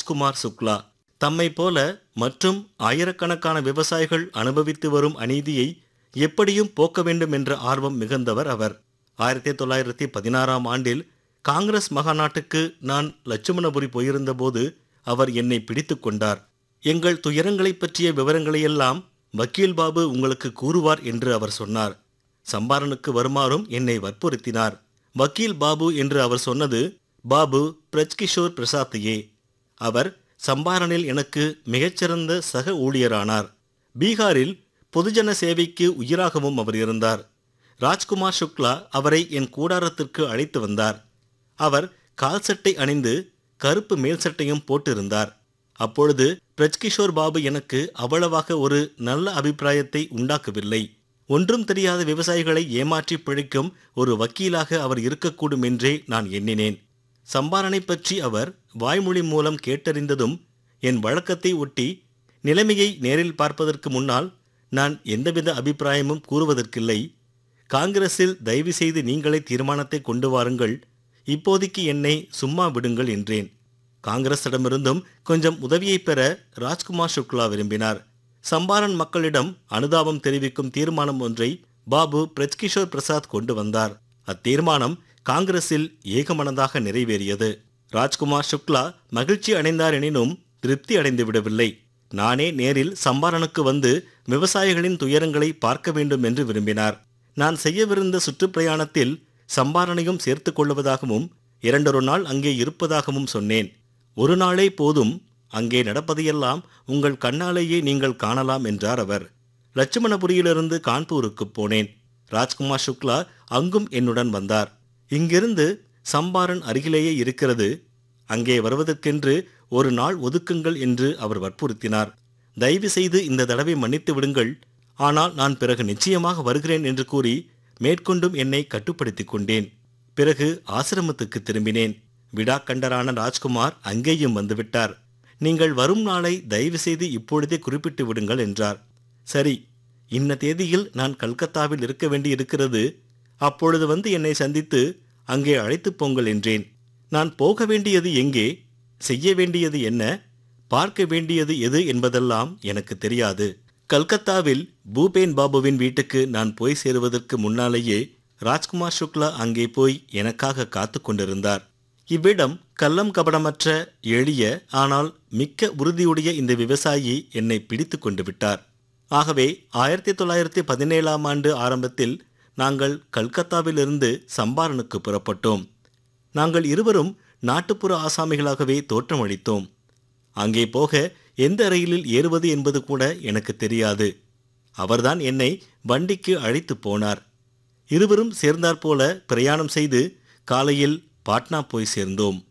ராஜ்குமார் சுக்லா தம்மை போல மற்றும் ஆயிரக்கணக்கான விவசாயிகள் அனுபவித்து வரும் அநீதியை எப்படியும் போக்க வேண்டும் என்ற ஆர்வம் மிகுந்தவர் அவர் ஆயிரத்தி தொள்ளாயிரத்தி பதினாறாம் ஆண்டில் காங்கிரஸ் மகாநாட்டுக்கு நான் லட்சுமணபுரி போயிருந்தபோது அவர் என்னை பிடித்து கொண்டார் எங்கள் துயரங்களைப் பற்றிய விவரங்களையெல்லாம் வக்கீல் பாபு உங்களுக்கு கூறுவார் என்று அவர் சொன்னார் சம்பாரனுக்கு வருமாறும் என்னை வற்புறுத்தினார் வக்கீல் பாபு என்று அவர் சொன்னது பாபு பிரஜ்கிஷோர் பிரசாத்தையே அவர் சம்பாரனில் எனக்கு மிகச்சிறந்த சக ஊழியரானார் பீகாரில் பொதுஜன சேவைக்கு உயிராகவும் அவர் இருந்தார் ராஜ்குமார் சுக்லா அவரை என் கூடாரத்திற்கு அழைத்து வந்தார் அவர் கால் சட்டை அணிந்து கருப்பு மேல் சட்டையும் போட்டிருந்தார் அப்பொழுது பிரஜ்கிஷோர் பாபு எனக்கு அவ்வளவாக ஒரு நல்ல அபிப்பிராயத்தை உண்டாக்கவில்லை ஒன்றும் தெரியாத விவசாயிகளை ஏமாற்றி பிழைக்கும் ஒரு வக்கீலாக அவர் இருக்கக்கூடும் என்றே நான் எண்ணினேன் சம்பாரனை பற்றி அவர் வாய்மொழி மூலம் கேட்டறிந்ததும் என் வழக்கத்தை ஒட்டி நிலைமையை நேரில் பார்ப்பதற்கு முன்னால் நான் எந்தவித அபிப்பிராயமும் கூறுவதற்கில்லை காங்கிரஸில் தயவு செய்து நீங்களே தீர்மானத்தை கொண்டு வாருங்கள் இப்போதைக்கு என்னை சும்மா விடுங்கள் என்றேன் காங்கிரஸிடமிருந்தும் கொஞ்சம் உதவியை பெற ராஜ்குமார் சுக்லா விரும்பினார் சம்பாரன் மக்களிடம் அனுதாபம் தெரிவிக்கும் தீர்மானம் ஒன்றை பாபு பிரஜ்கிஷோர் பிரசாத் கொண்டு வந்தார் அத்தீர்மானம் காங்கிரஸில் ஏகமனதாக நிறைவேறியது ராஜ்குமார் சுக்லா மகிழ்ச்சி அடைந்தார் எனினும் திருப்தி அடைந்து விடவில்லை நானே நேரில் சம்பாரனுக்கு வந்து விவசாயிகளின் துயரங்களை பார்க்க வேண்டும் என்று விரும்பினார் நான் செய்யவிருந்த சுற்றுப்பிரயாணத்தில் சம்பாரனையும் சேர்த்துக் கொள்வதாகவும் இரண்டொரு நாள் அங்கே இருப்பதாகவும் சொன்னேன் ஒரு நாளே போதும் அங்கே நடப்பதையெல்லாம் உங்கள் கண்ணாலேயே நீங்கள் காணலாம் என்றார் அவர் லட்சுமணபுரியிலிருந்து கான்பூருக்கு போனேன் ராஜ்குமார் சுக்லா அங்கும் என்னுடன் வந்தார் இங்கிருந்து சம்பாரன் அருகிலேயே இருக்கிறது அங்கே வருவதற்கென்று ஒரு நாள் ஒதுக்குங்கள் என்று அவர் வற்புறுத்தினார் தயவு செய்து இந்த தடவை மன்னித்து விடுங்கள் ஆனால் நான் பிறகு நிச்சயமாக வருகிறேன் என்று கூறி மேற்கொண்டும் என்னை கட்டுப்படுத்திக் கொண்டேன் பிறகு ஆசிரமத்துக்கு திரும்பினேன் விடாக்கண்டரான ராஜ்குமார் அங்கேயும் வந்துவிட்டார் நீங்கள் வரும் நாளை தயவு செய்து இப்பொழுதே குறிப்பிட்டு விடுங்கள் என்றார் சரி இன்ன தேதியில் நான் கல்கத்தாவில் இருக்க வேண்டி இருக்கிறது அப்பொழுது வந்து என்னை சந்தித்து அங்கே அழைத்துப் போங்கள் என்றேன் நான் போக வேண்டியது எங்கே செய்ய வேண்டியது என்ன பார்க்க வேண்டியது எது என்பதெல்லாம் எனக்கு தெரியாது கல்கத்தாவில் பூபேன் பாபுவின் வீட்டுக்கு நான் போய் சேருவதற்கு முன்னாலேயே ராஜ்குமார் சுக்லா அங்கே போய் எனக்காக காத்து கொண்டிருந்தார் இவ்விடம் கள்ளம் கபடமற்ற எளிய ஆனால் மிக்க உறுதியுடைய இந்த விவசாயி என்னை பிடித்து கொண்டு விட்டார் ஆகவே ஆயிரத்தி தொள்ளாயிரத்தி பதினேழாம் ஆண்டு ஆரம்பத்தில் நாங்கள் கல்கத்தாவிலிருந்து சம்பாரனுக்கு புறப்பட்டோம் நாங்கள் இருவரும் நாட்டுப்புற ஆசாமிகளாகவே தோற்றமளித்தோம் அங்கே போக எந்த ரயிலில் ஏறுவது என்பது கூட எனக்கு தெரியாது அவர்தான் என்னை வண்டிக்கு அழைத்து போனார் இருவரும் சேர்ந்தாற்போல பிரயாணம் செய்து காலையில் பாட்னா போய் சேர்ந்தோம்